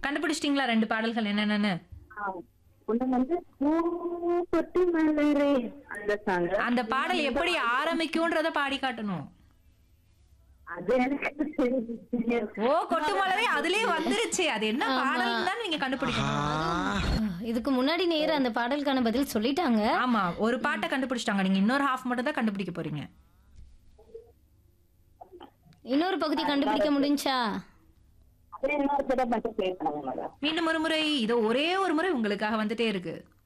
கண்டுபிடிச்சிட்டீங்களா ரெண்டு பாடல்கள் என்னென்னு ஆ, ஒண்ணு வந்து பூ தொட்டி மலரே அந்த சாங் அந்த பாடல் எப்படி ஆரம்பிக்கும்ன்றத பாடி காட்டணும் அது எனக்கு தெரியாது. ஓ கொட்டு மலரே அதுலயே வந்துருச்சு அது என்ன பாடல் தான் நீங்க கண்டுபிடிக்கணும் இதுக்கு முன்னாடி நேர அந்த பாடலுக்கான பதில் சொல்லிட்டாங்க ஆமா ஒரு பாட்டை கண்டுபிடிச்சிட்டாங்க நீங்க இன்னொரு ஹாஃப் மட்டும் தான் கண்டுபிடிக்க போறீங்க இன்னொரு பகுதி கண்டுபிடிக்க முடிஞ்சா அது இன்னொரு தடவை மட்டும் ப்ளே பண்ணுங்க மேடம் மீண்டும் ஒரு முறை இது ஒரே ஒரு முறை உங்களுக்காக வந்துட்டே இருக்கு